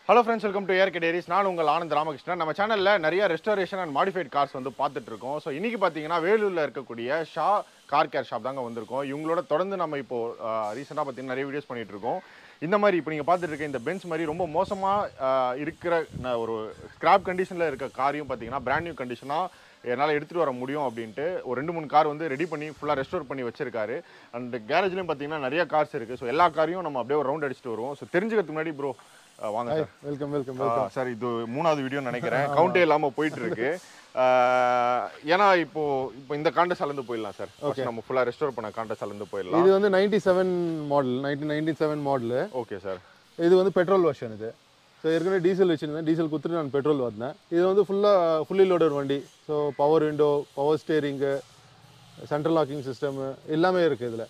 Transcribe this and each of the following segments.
Hello friends welcome to ஏர் டேரிஸ் நான் உங்கள் ஆனந்த் ராமகிருஷ்ணன் நம்ம சேனலில் நிறைய ரெஸ்டாரேஷன் அண்ட் மாடிஃபைட் கார்ஸ் வந்து பார்த்துட்டு இருக்கோம் ஸோ இன்னைக்கு பார்த்தீங்கன்னா வேலூரில் இருக்கக்கூடிய ஷா கார் கேர் ஷாப் தாங்க வந்திருக்கோம் இவங்களோட தொடர்ந்து நம்ம இப்போ ரீசெண்டாக பார்த்தீங்கன்னா நிறைய வீடியோஸ் பண்ணிட்டு இருக்கோம் இந்த மாதிரி இப்போ நீங்கள் பார்த்துட்டு இருக்க இந்த பென்ஸ் மாதிரி ரொம்ப மோசமாக இருக்கிற ந- ஒரு ஸ்கிராப் கண்டிஷனில் இருக்க காரையும் பார்த்தீங்கன்னா பிராண்ட் நியூ கண்டிஷனாக என்னால் எடுத்துகிட்டு வர முடியும் அப்படின்ட்டு ஒரு ரெண்டு மூணு கார் வந்து ரெடி பண்ணி ஃபுல்லாக ரெஸ்டோர் பண்ணி வச்சிருக்காரு அண்ட் கேரேஜ்லையும் பார்த்தீங்கன்னா நிறைய கார்ஸ் இருக்குது ஸோ எல்லா காரையும் நம்ம அப்படியே ஒரு ரவுண்ட் அடிச்சுட்டு வருவோம் ஸோ தெரிஞ்சுக்கிறதுக்கு முன்னாடி ப்ரோ வாங்க சார் வெல்கம் வெல்கம் ஆ, சார் இது மூணாவது வீடியோ நினைக்கிறேன் கவுண்டே இல்லாம போயிட்டு இருக்கு ஆ, ஏன்னா இப்போ இப்போ இந்த காண்டஸ் அளந்து போயிடலாம் சார் First நம்ம ஃபுல்லா ரெஸ்டோர் பண்ண காண்டஸ் அளந்து போயிடலாம் இது வந்து ninety seven model nineteen ninety seven model okay sir இது வந்து பெட்ரோல் வெர்ஷன் இது ஸோ ஏற்கனவே டீசல் வச்சுருந்தேன் டீசல் கொடுத்துட்டு நான் பெட்ரோல் வந்தேன் இது வந்து ஃபுல்லாக ஃபுல்லி லோடர் வண்டி so power window power steering central locking system எல்லாமே இருக்குது இதில்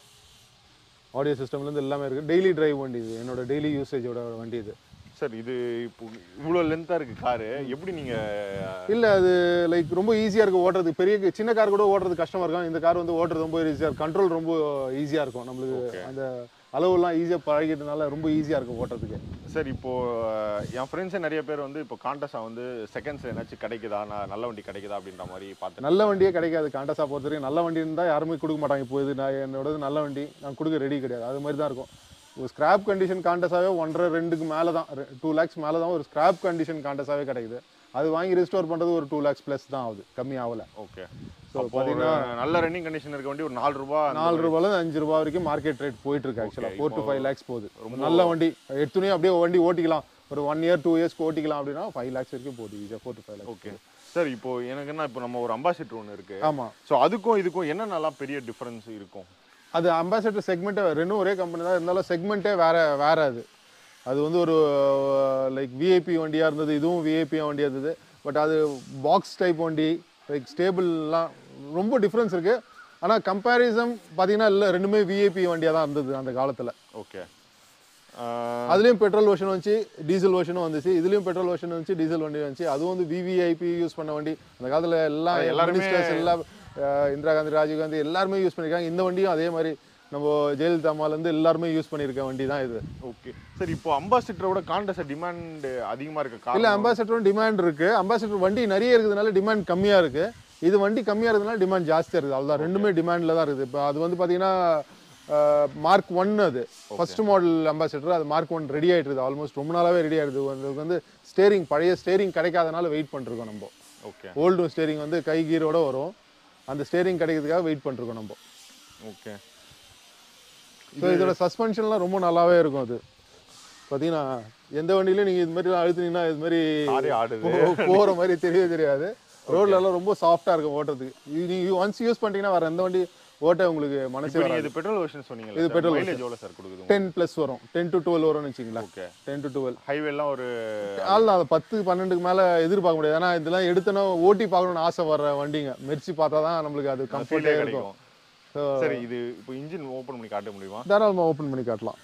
ஆடியோ சிஸ்டம்லேருந்து எல்லாமே இருக்குது டெய்லி டிரைவ் வண்டி இது என்னோட டெய்லி யூசேஜோட வண்டி இது சார் இது இப்போ இவ்வளோ லென்த்தாக இருக்கு காரு எப்படி நீங்க இல்லை அது லைக் ரொம்ப ஈஸியாக இருக்கும் ஓட்டுறது பெரிய சின்ன கார் கூட ஓட்டுறது கஷ்டமாக இருக்கும் இந்த கார் வந்து ஓட்டுறது ரொம்ப ஈஸியாக இருக்கும் கண்ட்ரோல் ரொம்ப ஈஸியாக இருக்கும் நம்மளுக்கு அந்த அளவுலாம் ஈஸியாக பழகிட்டனால ரொம்ப ஈஸியாக இருக்கும் ஓட்டுறதுக்கு சார் இப்போ அஹ், என் ஃப்ரெண்ட்ஸே நிறைய பேர் வந்து இப்போ காண்டஸா வந்து செகண்ட்ஸ் ஏதாச்சும் கிடைக்குதா நான் நல்ல வண்டி கிடைக்குதா அப்படின்ற மாதிரி பார்த்து நல்ல வண்டியே கிடைக்காது காண்டஸா பொறுத்த வரைக்கும் நல்ல வண்டி இருந்தால் யாருமே கொடுக்க மாட்டாங்க இப்போ இது நான் என்னோடது நல்ல வண்டி நான் கொடுக்க ரெடி கிடையாது அது மாதிரி தான் இருக்கும் ஒரு ஸ்கிராப் கண்டிஷன் காண்டஸாவே ஒன்றரை ரெண்டுக்கு மேலே தான் டூ லேக்ஸ் மேலே தான் ஒரு ஸ்கிராப் கண்டிஷன் காண்டஸாவே கிடைக்குது அது வாங்கி ரெஸ்டோர் பண்ணுறது ஒரு டூ லேக்ஸ் ப்ளஸ் தான் ஆகுது கம்மி ஆகல ஓகே ஸோ அப்போ ஒரு நல்ல ரன்னிங் கண்டிஷன் இருக்க வண்டி ஒரு நாலு ரூபாய் அந்த நாலு ரூபாயில அஞ்சு ரூபா வரைக்கும் மார்க்கெட் ரேட் போயிட்டு இருக்கு ஆக்சுவலாக ஃபோர் டு இப்போ ஃபைவ் லேக்ஸ் போகுது நல்ல வண்டி எடுத்துனே அப்படியே வண்டி ஓட்டிக்கலாம் ஒரு ஒன் இயர் டூ இயர்ஸ்க்கு ஓட்டிக்கலாம் அப்படின்னா ஃபைவ் லேக்ஸ் வரைக்கும் போகுது ஈஸியாக four to five lakhs okay sir இப்போ எனக்கு என்ன இப்போ நம்ம ஒரு அம்பாசிடர் ஒன்று இருக்கு ஆமாம் ஸோ அதுக்கும் இதுக்கும் என்னென்னலாம் பெரிய டிஃபரன்ஸ் இருக்கும் அது அம்பாசடர் செக்மெண்ட்டே ரெண்டும் ஒரே கம்பெனி தான் இருந்தாலும் செக்மெண்ட்டே வேற வேற அது அது வந்து ஒரு லைக் விஐபி வண்டியாக இருந்தது இதுவும் விஐபி வண்டியாக இருந்தது பட் அது பாக்ஸ் டைப் வண்டி லைக் ஸ்டேபிள்லாம் ரொம்ப டிஃப்ரென்ஸ் இருக்குது ஆனால் கம்பேரிசன் பார்த்தீங்கன்னா இல்லை ரெண்டுமே விஐபி வண்டியாக தான் இருந்தது அந்த காலத்தில் ஓகே அதுலேயும் பெட்ரோல் வெர்ஷன் வந்துச்சு டீசல் வெர்ஷனும் வந்துச்சு இதுலேயும் பெட்ரோல் வெர்ஷன் வந்துச்சு டீசல் வண்டி வந்துச்சு அதுவும் வந்து விவிஐபி யூஸ் பண்ண வண்டி அந்த காலத்தில் எல்லாம் எல்லாருமே- மினிஸ்டர்ஸ் எல்லாம் அஹ், இந்திரா காந்தி ராஜீவ் காந்தி எல்லாருமே யூஸ் பண்ணியிருக்காங்க இந்த வண்டியும் அதே மாதிரி நம்ம ஜெயலலிதா அம்மாலேருந்து எல்லாருமே யூஸ் பண்ணியிருக்க வண்டி தான் இது ஓகே சார் இப்போ அம்பாசிடரோட காண்டஸ் டிமாண்ட் அதிகமாக இருக்க இல்லை காரணம் அம்பாசிடரும் டிமாண்ட் இருக்கு அம்பாசிடர் வண்டி நிறைய இருக்கிறதுனால டிமாண்ட் கம்மியாக இருக்கு இது வண்டி கம்மியாக இருக்கிறதுனால டிமாண்ட் ஜாஸ்தியாக இருக்குது அவ்வளோதான் ரெண்டுமே டிமாண்டில் தான் இருக்குது இப்போ அது வந்து பார்த்தீங்கன்னா மார்க் ஒன் அது ஃபர்ஸ்ட் மாடல் அம்பாசிடர் அது மார்க் ஒன் ரெடி ஆயிட்டு இருக்குது ஆல்மோஸ்ட் ரொம்ப நாளாவே ரெடி ஆயிடுது அதுக்கு வந்து ஸ்டேரிங் பழைய ஸ்டேரிங் கிடைக்காதனால வெயிட் பண்ணிருக்கோம் நம்ம ஓகே ஓல்டு ஸ்டேரிங் வந்து கை கீரோட வரும் அந்த ஸ்டேரிங் கிடைக்கிறதுக்காக வெயிட் பண்ணிருக்கோம் நம்ம ஓகே ஸோ இதோட சஸ்பென்ஷன்லாம் ரொம்ப நல்லாவே இருக்கும் அது பார்த்தீங்கன்னா எந்த வண்டியிலும் நீங்கள் இது மாதிரி அழுத்துனீங்கன்னா இது மாதிரி காரே ஆடுது போ- போற மாதிரி தெரியவே தெரியாது ரோட்ல எல்லாம் ரொம்ப சாஃப்டா இருக்கும் ஓட்டுறதுக்கு இது நீங்க ஒன்ஸ் யூஸ் பண்ணிட்டீங்கன்னா வேற எந்த வண்டி ஓட்ட உங்களுக்கு மனசே இப்போ நீங்க வராது இது பெட்ரோல் வெர்ஷன் சொன்னீங்கல்ல இது இது petrol பெட்ரோல் மைலேஜ் எவ்வளோ சார் கொடுக்குது டென் ப்ளஸ் வரும் டென் டு டுவெல் வரும்னு வச்சுங்களேன் ஓகே டென் டு டுவெல் ஹைவேலாம் ஒரு ஆள் அது பத்து பன்னெண்டுக்கு மேல எதிர்பார்க்க முடியாது ஏன்னா இதெல்லாம் எடுத்தோன்னா ஓட்டி பார்க்கணும்னு ஆசை வர்ற வண்டிங்க மெரிச்சு பார்த்தா தான் நம்மளுக்கு அது ஃபீலே கம்ஃபர்டே இருக்கும் கிடைக்கும் சரி இது இப்போ இன்ஜின் ஓப்பன் பண்ணி காட்ட முடியுமா தாராளமாக ஓப்பன் பண்ணி காட்டலாம்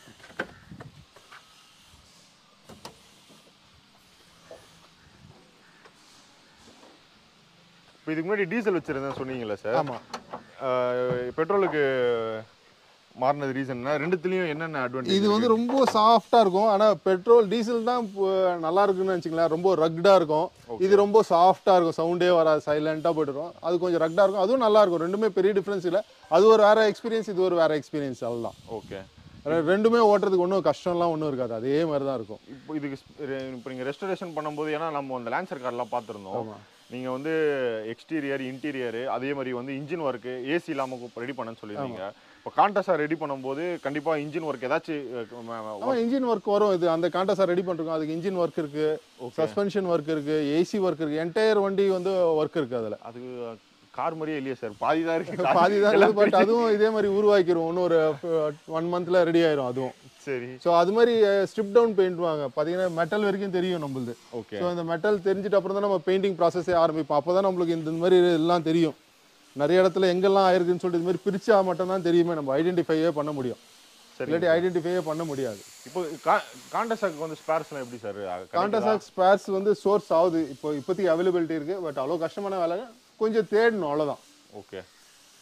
இப்போ இதுக்கு முன்னாடி டீசல் வச்சிருந்தேன் சொன்னீங்கல்ல சார் ஆமா பெட்ரோலுக்கு மாறினது ரீசன்னா ரெண்டுத்துலயும் என்னென்ன அட்வான்டேஜ் இது வந்து ரொம்ப சாஃப்டா இருக்கும் ஆனா பெட்ரோல் டீசல் தான் இப்போ நல்லா இருக்குன்னு வச்சுங்களேன் ரொம்ப ரக்டா இருக்கும் இது ரொம்ப சாஃப்டா இருக்கும் சவுண்டே வராது சைலண்டா போயிட்டுரும் அது கொஞ்சம் ரக்டா இருக்கும் அதுவும் நல்லா இருக்கும் ரெண்டுமே பெரிய டிஃபரன்ஸ் இல்லை அது ஒரு வேற எக்ஸ்பீரியன்ஸ் இது ஒரு வேற எக்ஸ்பீரியன்ஸ் அவ்வளோதான் ஓகே ரெ- ரெண்டுமே ஓட்டுறதுக்கு ஒன்றும் கஷ்டம்லாம் ஒன்றும் இருக்காது அதே மாதிரி தான் இருக்கும் இப்போ இதுக்கு ஸ்- ரெ- இப்போ நீங்கள் ரெஸ்டரேஷன் பண்ணும்போது ஏன்னா நம்ம அந்த லேன்சர் கார்லாம் பார்த்துருந்தோம் ஆமா. நீங்கள் வந்து எக்ஸ்டீரியர் இன்டீரியர் அதே மாதிரி வந்து இன்ஜின் ஒர்க்கு ஏசி இல்லாமல் ரெடி பண்ணன்னு சொல்லியிருந்தீங்க இப்போ காண்டஸாக ரெடி பண்ணும்போது கண்டிப்பாக இன்ஜின் ஒர்க் ஏதாச்சும் ஆமாம் இன்ஜின் ஒர்க் வரும் இது அந்த காண்டஸாக ரெடி பண்ணிருக்கோம் அதுக்கு இன்ஜின் ஒர்க் இருக்கு சஸ்பென்ஷன் ஒர்க் இருக்கு ஏசி ஒர்க் இருக்கு என்டையர் வண்டி வந்து ஒர்க் இருக்கு அதில் அது கார் மாதிரியே இல்லையா சார் பாதி தான் இருக்கு பாதி தான் பட் அதுவும் இதே மாதிரி உருவாக்கிரும் இன்னும் ஒரு ஒன் மந்த்ல ரெடி ஆயிரும் அதுவும் சரி ஸோ அது மாதிரி ஸ்ட்ரிப் டவுன் பெயிண்ட் வாங்க பார்த்தீங்கன்னா மெட்டல் வரைக்கும் தெரியும் நம்மளுது ஓகே ஸோ இந்த மெட்டல் தெரிஞ்சிட்ட அப்புறம் தான் நம்ம பெயிண்டிங் ப்ராசஸே ஆரம்பிப்போம் அப்போ தான் நம்மளுக்கு இந்த இந்த மாதிரி எல்லாம் தெரியும் நிறைய இடத்துல எங்கெல்லாம் ஆயிருக்குன்னு சொல்லிட்டு இது மாதிரி பிரிச்சா மட்டும்தான் தெரியுமே நம்ம ஐடென்டிஃபையே பண்ண முடியும் சரி இல்லாட்டி ஐடென்டிஃபையே பண்ண முடியாது இப்போ காண்டஸாக்கு வந்து ஸ்பேர்ஸ்லாம் எப்படி சார் காண்டசாக் ஸ்பேர்ஸ் வந்து சோர்ஸ் ஆகுது இப்போ இப்போதைக்கு அவைலபிலிட்டி இருக்கு பட் அவ்வளோ கஷ்டமான வேலை கொஞ்சம் தேடணும் அவ்வளோதான் ஓகே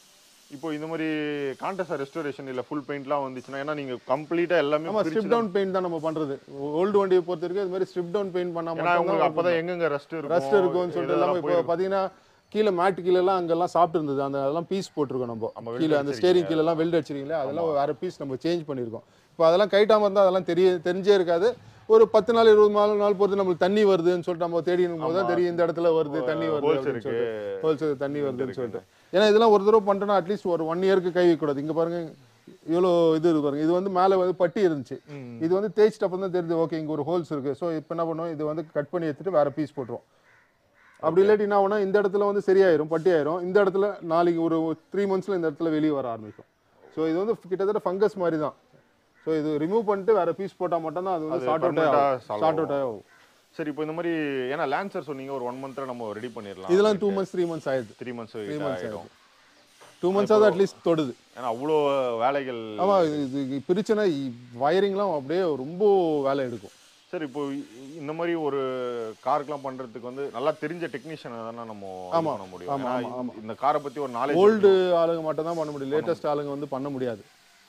இப்போ இந்த மாதிரி கான்டெஸ்ட் ரெஸ்டோரேஷன் இல்ல ஃபுல் பெயிண்ட்லாம் வந்துச்சுன்னா ஏன்னா நீங்க கம்ப்ளீட்டா எல்லாமே ஆமா பிரிச்சு ஸ்ட்ரிப் டவுன் பெயிண்ட் தான் நம்ம பண்றது ஓல்டு வண்டியை பொறுத்த வரைக்கும் இது மாதிரி ஸ்ட்ரிப் டவுன் பெயிண்ட் பண்ணா ஏன்னா மட்டும் உங்களுக்கு அப்பதான் எங்கெங்க ரஸ்ட் இருக்கும் ரஸ்ட் இருக்கும்னு சொல்லிட்டு எல்லாம் இப்போ பாத்தீங்கன்னா கீழே மேட் கீழே எல்லாம் அங்கெல்லாம் சாப்பிட்டு இருந்தது அந்த அதெல்லாம் பீஸ் போட்டிருக்கோம் நம்ம ஆமா, weld கீழே அந்த ஸ்டேரிங் கீழே எல்லாம் வெல்ட் அடிச்சிருக்கீங்களா அதெல்லாம் வேற பீஸ் நம்ம சேஞ்ச் பண்ணியிருக்கோம் இப்போ அதெல்லாம் கைட்டாம இருந்தால் அதெல்லாம் தெரிய தெரிஞ்சே இருக்காது ஒரு பத்து நாள் இருபது நாள் நாள் பொறுத்து நம்மளுக்கு தண்ணி வருதுன்னு சொல்லிட்டு நம்ம தேடி போது தான் தெரியும் இந்த இடத்துல வருது தண்ணி வருது ஹோல்ஸ் அப்படின்னு இருக்கு சொல்லிட்டு ஹோல்சேல் தண்ணி வருதுன்னு சொல்லிட்டு ஏன்னா இதெல்லாம் ஒரு தடவை பண்ணிட்டோம்னா அட்லீஸ்ட் ஒரு ஒன் இயருக்கு கை வைக்கக்கூடாது இங்க பாருங்க இவ்வளோ இது இருக்கு பாருங்க இது வந்து மேலே வந்து பட்டி இருந்துச்சு ம். இது வந்து தேய்ச்சிட்டு அப்புறம் தான் தெரியுது ஓகே இங்க ஒரு ஹோல்ஸ் இருக்கு ஸோ இப்போ என்ன பண்ணுவோம் இது வந்து கட் பண்ணி எடுத்துட்டு வேற பீஸ் போட்டுருவோம் அப்படி இல்லாட்டி என்ன ஆகும்னா இந்த இடத்துல வந்து சரியாயிரும் பட்டி ஆயிரும் இந்த இடத்துல நாளைக்கு ஒரு த்ரீ மந்த்ஸ்ல இந்த இடத்துல வெளியே வர ஆரம்பிக்கும் ஸோ இது வந்து கிட்டத்தட்ட ஃபங்கஸ் மாதிரி தான் ஸோ இது ரிமூவ் பண்ணிட்டு வேற பீஸ் போட்டால் மட்டும்தான் அது வந்து அது ஷார்ட் அவுட் permanent ஆ ஆகும் solve ஷார்ட் அவுட் ஆகும் சரி இப்போ இந்த மாதிரி ஏன்னா லான்சர் சொன்னீங்க ஒரு ஒன் மந்த்ல நம்ம ரெடி பண்ணிடலாம் இதெல்லாம் டூ மந்த்ஸ் த்ரீ மந்த்ஸ் ஆயிடுது த்ரீ மந்த்ஸ் months ஆயிடும் டூ மந்த்ஸாவது அட்லீஸ்ட் தொடுது ஏன்னா அவ்வளோ வேலைகள் ஆமா இது இது பிரிச்சுனா வயரிங்லாம் அப்படியே ரொம்ப வேலை எடுக்கும் சரி இப்போ இ- இந்த மாதிரி ஒரு காருக்குலாம் பண்றதுக்கு வந்து நல்லா தெரிஞ்ச டெக்னீஷியனை தானே நம்ம இது ஆமா, பண்ண முடியும் ஆமா, ஏன்னா ஆமா, இந்த காரை பத்தி ஒரு நாலேஜ் ஓல்டு ஆளுங்க மட்டும் தான் பண்ண முடியும் லேட்டஸ்ட் ஆளுங்க வந்து பண்ண முடியாது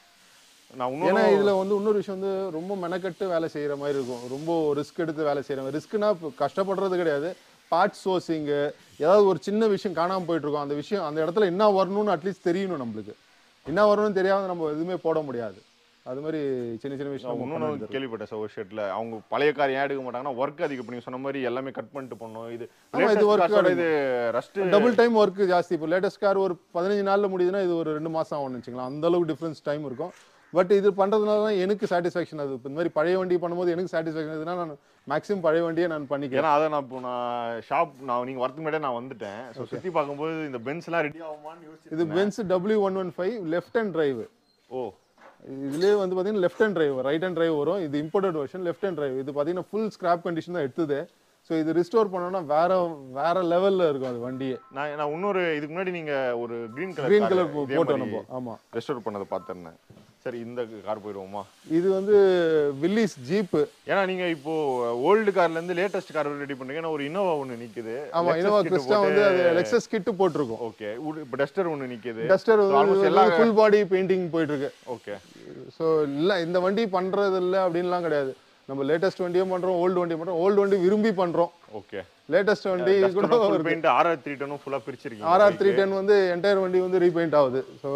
நான் ஏன்னா இன்னும் இதுல வந்து இன்னொரு விஷயம் வந்து ரொம்ப மெனக்கட்டு வேலை செய்யற மாதிரி இருக்கும் ரொம்ப ரிஸ்க் எடுத்து வேலை செய்யற மாதிரி ரிஸ்க்னா கஷ்டப்படுறது கிடையாது பார்ட் சோர்சிங்கு ஏதாவது ஒரு சின்ன விஷயம் காணாம போயிட்டு இருக்கும் அந்த விஷயம் அந்த இடத்துல என்ன வரணும்னு அட்லீஸ்ட் தெரியணும் நம்மளுக்கு என்ன வரணும்னு தெரியாம நம்ம எதுவுமே போட முடியாது அது மாதிரி சின்ன சின்ன விஷயம் நம்ம பண்ண இன்னொன்று வேண்டியது கேள்விப்பட்டேன் சார் ஒரு ஷெட்ல அவங்க பழைய கார் ஏன் எடுக்க மாட்டாங்கன்னா ஒர்க் அதிகம் இப்போ நீங்க சொன்ன மாதிரி எல்லாமே கட் பண்ணிட்டு பண்ணணும் இது ஆமா, இது latest work cars ஓட இது ரஸ்ட் டபுள் டைம் ஒர்க் ஜாஸ்தி இப்போ லேட்டஸ்ட் கார் ஒரு பதினஞ்சு நாள்ல முடியுதுன்னா இது ஒரு ரெண்டு மாசம் ஆகும்னு வச்சுக்கலாம் அந்த அளவுக்கு டிஃப்ரென்ஸ் டைம் இருக்கும் பட் இது பண்றதுனால தான் எனக்கு சாட்டிஸ்ஃபேக்ஷன் அது இப்போ இந்த மாதிரி பழைய வண்டி பண்ணும்போது எனக்கு சாட்டிஸ்ஃபேக்ஷன் எதுனா நான் மேக்ஸிமம் பழைய வண்டியை நான் பண்ணிக்கிறேன் ஏன்னா அதை நான் இப்போ நான் ஷாப் நான் நீங்க வரதுக்கு முன்னாடியே நான் வந்துட்டேன் ஸோ சுத்தி பார்க்கும்போது இந்த பென்ஸ் எல்லாம் ரெடி ஆகுமான்னு யோசிச்சு இது Benz W one one five left hand drive oh இதுலேயே வந்து பார்த்தீங்கன்னா left hand drive right hand drive வரும் இது imported version left hand drive இது பார்த்தீங்கன்னா ஃபுல் ஸ்கிராப் கண்டிஷன் தான் எடுத்தது ஸோ இது ரிஸ்டோர் பண்ணோம்னா வேற வேற லெவல்ல இருக்கும் அது வண்டியே நான் நான் இன்னொரு இதுக்கு முன்னாடி நீங்க ஒரு கிரீன் கலர் கிரீன் கலர் போட்டோம் நம்ம ஆமா ரெஸ்டோர் பண்ணதை பார்த்துருந்தேன் சரி இந்த கார் போயிடுவோமா இது வந்து வில்லிஸ் ஜீப்பு ஏன்னா நீங்க இப்போ ஓல்டு கார்ல இருந்து லேட்டஸ்ட் கார் ரெடி பண்றீங்க ஏன்னா ஒரு இனோவா ஒன்னு நிக்குது ஆமா இனோவா கிறிஸ்டா வந்து அது லெக்ஸஸ் கிட்டு போட்டிருக்கும் ஓகே இப்போ டஸ்டர் ஒன்னு நிக்குது டஸ்டர் almost எல்லா- ஃபுல் பாடி பெயிண்டிங் போயிட்டு இருக்கு ஓகே ஸோ இல்ல இந்த வண்டி பண்றது இல்ல அப்படின்லாம் கிடையாது நம்ம லேட்டஸ்ட் வண்டியும் பண்றோம் ஓல்டு வண்டியும் பண்றோம் ஓல்டு வண்டி விரும்பி பண்றோம் ஓகே லேட்டஸ்ட் வண்டி கூட ஃபுல் பெயிண்ட் ஆர்ஆர் த்ரீ டனும் ஃபுல்லா பிரிச்சிருக்கீங்க ஆர்ஆர் த்ரீ டென் வந்து என்டையர் வண்டி வந்து ரீபெயிண்ட் ஆகுது ஸோ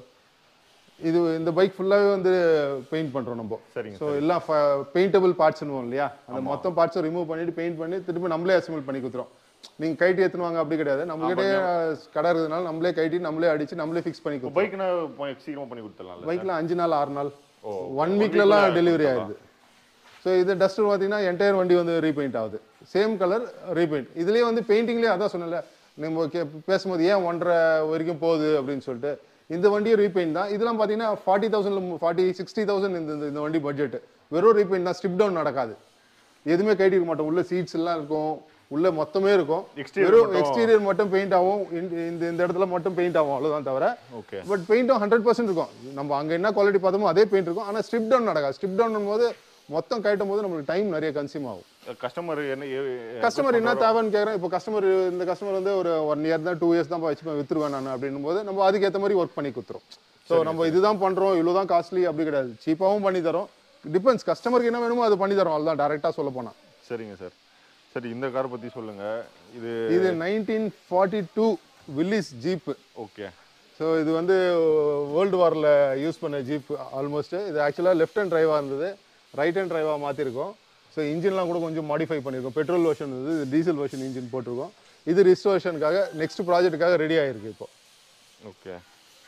இது இந்த பைக் ஃபுல்லாகவே வந்து பெயிண்ட் பண்ணுறோம் நம்ம சரிங்க ஸோ எல்லாம் பெயிண்டபிள் பார்ட்ஸ்னுவோம் இல்லையா அந்த மொத்த பார்ட்ஸும் ரிமூவ் பண்ணிட்டு பெயிண்ட் பண்ணி திருப்பி நம்மளே அசம்பிள் பண்ணி கொடுத்துரும் நீங்கள் கைட்டி ஏற்றுனுவாங்க அப்படி கிடையாது நம்மகிட்டே கடை இருக்கிறதுனால நம்மளே கைட்டி நம்மளே அடிச்சு நம்மளே ஃபிக்ஸ் பண்ணி கொடுத்துரும் பைக்னா சீக்கிரமா பண்ணி கொடுத்துடலாம்ல பைக்கில் அஞ்சு நாள் ஆறு நாள் ஓ, ஒன் வீக்லலாம் டெலிவரி ஆயிடுது ஸோ இது டஸ்டர் பார்த்தீங்கன்னா என்டையர் வண்டி வந்து ரீபெயிண்ட் ஆகுது சேம் கலர் ரீபெயிண்ட் இதுலேயே வந்து பெயிண்டிங்லேயே அதான் சொன்னல நம்ம கே பேசும்போது ஏன் ஒன்றரை வரைக்கும் போகுது அப்படின்னு சொல்லிட்டு இந்த வண்டியும் ரீபெயிண்ட் தான் இதெல்லாம் பார்த்தீங்கன்னா forty thousand forty sixty thousand இந்த இந்த- இந்த வண்டி பட்ஜெட் வெறும் ரீபெயிண்ட் தான் ஸ்டிப் டவுன் நடக்காது எதுவுமே கைட்டிருக்க மாட்டோம் உள்ள சீட்ஸ் எல்லாம் இருக்கும் உள்ள மொத்தமே இருக்கும் Exterior வெறும் மட்டும். எக்ஸ்டீரியர் மட்டும் பெயிண்ட் ஆகும் இந்த இந்த- இந்த இடத்துல மட்டும் பெயிண்ட் ஆகும் அவ்வளவுதான் தவிர ஓகே பட் பெயிண்ட்டும் ஹண்ட்ரட் பர்சன்ட் இருக்கும் நம்ம அங்க என்ன குவாலிட்டி பார்த்தோமோ அதே பெயிண்ட் இருக்கும் ஆனா ஸ்ட்ரிப் டவுன் நடக்காது ஸ்ட்ரிப் டவுன் போது மொத்தம் கட்டும் போது நம்மளுக்கு டைம் நிறைய கன்சியூம் ஆகும் கஸ்டமர் என்ன கஸ்டமர் என்ன தேவைன்னு கேட்குறேன் இப்போ கஸ்டமர் இந்த கஸ்டமர் வந்து ஒரு ஒன் இயர் தான் டூ இயர்ஸ் தான் வச்சுப்பேன் வித்துருவேன் நான் அப்படின்னும் போது நம்ம அதுக்கேற்ற மாதிரி ஒர்க் பண்ணி கொடுத்துரும் ஸோ நம்ம இதுதான் பண்றோம் இவ்வளோ தான் காஸ்ட்லி அப்படி கிடையாது சீப்பாகவும் பண்ணி தரோம் டிபெண்ட்ஸ் கஸ்டமருக்கு என்ன வேணுமோ அது பண்ணி தரோம் அதுதான் டேரெக்டாக சொல்ல போனா சரிங்க சார் சரி இந்த காரை பத்தி சொல்லுங்க இது இது nineteen forty two Willys jeep okay so இது வந்து வேர்ல்டு வாரில் யூஸ் பண்ண ஜீப் ஆல்மோஸ்ட் இது ஆக்சுவலாக லெஃப்ட் ஹேண்ட் டிரைவாக இருந்தது ரைட் ஹேண்ட் டிரைவாக மாற்றிருக்கோம் ஸோ இன்ஜின்லாம் கூட கொஞ்சம் மாடிஃபை பண்ணியிருக்கோம் பெட்ரோல் வெர்ஷன் இருந்தது இது டீசல் வெர்ஷன் இன்ஜின் போட்டிருக்கோம் இது ரிஸ்டோரேஷனுக்காக நெக்ஸ்ட் ப்ராஜெக்ட்டுக்காக ரெடி ஆயிருக்கு இப்போ ஓகே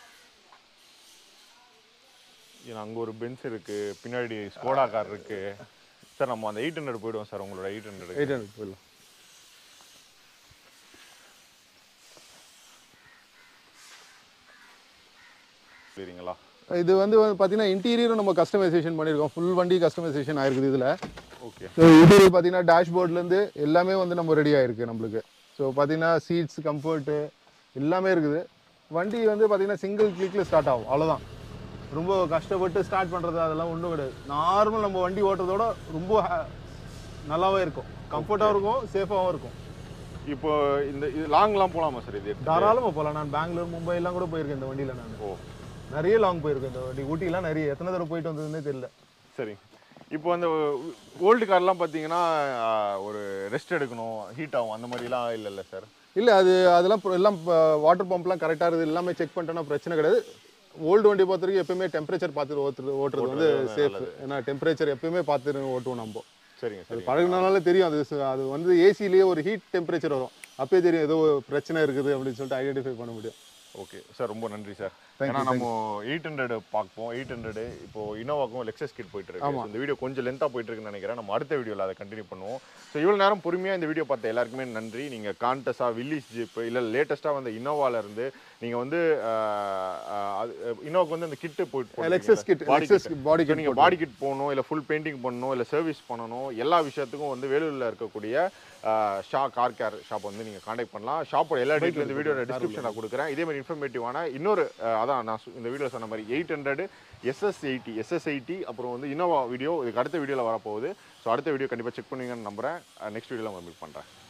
ஏன்னா அங்க ஒரு பென்ஸ் இருக்கு பின்னாடி ஸ்கோடா கார் இருக்கு சார் நம்ம அந்த எயிட் ஹண்ட்ரட் போயிடுவோம் சார் உங்களோட எயிட் ஹண்ட்ரட் எயிட் ஹண்ட்ரட் போயிடலாம் சரிங்களா இது வந்து பார்த்தீங்கன்னா இன்டீரியரும் நம்ம கஸ்டமைசேஷன் பண்ணியிருக்கோம் ஃபுல் வண்டி கஸ்டமைசேஷன் ஆயிருக்குது இதில் ஓகே ஸோ இன்டீரியர் பார்த்தீங்கன்னா டேஷ்போர்ட்லேருந்து எல்லாமே வந்து நம்ம ரெடி ஆயிருக்கு நம்மளுக்கு ஸோ பார்த்தீங்கன்னா சீட்ஸ் கம்ஃபர்ட்டு எல்லாமே இருக்குது வண்டி வந்து பார்த்தீங்கன்னா சிங்கிள் கிளிக்கில் ஸ்டார்ட் ஆகும் அவ்வளோதான் ரொம்ப கஷ்டப்பட்டு ஸ்டார்ட் பண்ணுறது அதெல்லாம் ஒன்றும் கிடையாது நார்மல் நம்ம வண்டி ஓட்டுறதோட ரொம்ப ha- நல்லாவே இருக்கும் கம்ஃபர்ட்டாகவும் இருக்கும் சேஃபாகவும் இருக்கும் இப்போ இந்த இது லாங்லாம் போகலாமா சார் இது எடுத்துட்டு? தாராளமாக போகலாம் நான் பெங்களூர் மும்பை எல்லாம் கூட போயிருக்கேன் இந்த வண்டியில் நான் ஓ நிறைய லாங் போயிருக்கேன் இந்த வண்டி ஊட்டிலாம் நிறைய எத்தனை தடவை போயிட்டு வந்ததுன்னே தெரியல சரி இப்போ அந்த ஓல்டு கார்லாம் பார்த்தீங்கன்னா ஆஹ், ஒரு ரெஸ்ட் எடுக்கணும் ஹீட் ஆகும் அந்த மாதிரிலாம் இல்லைல்ல சார் இல்லை அது அதெல்லாம் pro- எல்லாம் வாட்டர் பம்ப்லாம் கரெக்டாக இருக்குது எல்லாமே செக் பண்ணிட்டோன்னா பிரச்சனை கிடையாது ஓல்டு வண்டி பொறுத்த வரைக்கும் எப்பயுமே டெம்பரேச்சர் பார்த்துட்டு ஓட்டுறது ஓட்டுறது வந்து ஓட்டுறது சேஃப் நல்லது. ஏன்னா டெம்பரேச்சர் எப்பயுமே பார்த்துட்டு ஓட்டுவோம் நம்ம சரிங்க அது சரி பழகுனால தெரியும் அது சு- அது வந்து ஏசிலேயே ஒரு ஹீட் டெம்பரேச்சர் வரும் அப்பயே தெரியும் ஏதோ பிரச்சனை இருக்குது அப்படின்னு சொல்லிட்டு ஐடென்டிஃபை பண்ண முடியும் ஓகே சார் ரொம்ப நன்றி சார் Thank ஏன்னா you, நம்ம எயிட் ஹண்ட்ரட் பார்ப்போம் எயிட் ஹண்ட்ரட் இப்போ இனோவாக்கும் லெக்ஸஸ் கிட் போயிட்டு இருக்கு ஆமா. So, இந்த வீடியோ கொஞ்சம் லென்த்தாக போயிட்டு இருக்குன்னு நினைக்கிறேன் நம்ம அடுத்த வீடியோவில் அதை கண்டினியூ பண்ணுவோம் ஸோ இவ்வளோ நேரம் பொறுமையாக இந்த வீடியோ பார்த்த எல்லாருக்குமே நன்றி நீங்கள் கான்டஸா வில்லிஸ் ஜீப் இல்லை லேட்டஸ்ட்டாக வந்த இனோவால இருந்து நீங்கள் வந்து இனோவாக்கு வந்து அந்த கிட்டு போயிட்டு Lexus kit Lexus body so kit நீங்கள் பாடி கிட் போகணும் இல்லை ஃபுல் பெயிண்டிங் பண்ணணும் இல்லை சர்வீஸ் பண்ணணும் எல்லா விஷயத்துக்கும் வந்து வேலூரில் இருக்கக்கூடிய ஆஹ், ஷா கார் கேர் ஷாப் வந்து நீங்கள் காண்டாக்ட் பண்ணலாம் ஷாப்போட எல்லா டீட்டெயில் இந்த வீடியோட டிஸ்கிரிப்ஷன் நான் கொடுக்குறேன் இதே மாதிரி இன்ஃபர்மேட்டிவான இன்னொரு ஆஹ், அதான் நான் சு- இந்த வீடியோ சொன்ன மாதிரி eight hundred SS eighty SS eighty அப்புறம் வந்து இன்னோவா வீடியோ இதுக்கு அடுத்த வீடியோவில் வரப்போகுது ஸோ அடுத்த வீடியோ கண்டிப்பாக செக் பண்ணுவீங்கன்னு நம்புறேன் நெக்ஸ்ட் வீடியோவில் உங்களை மீட் பண்ணுறேன்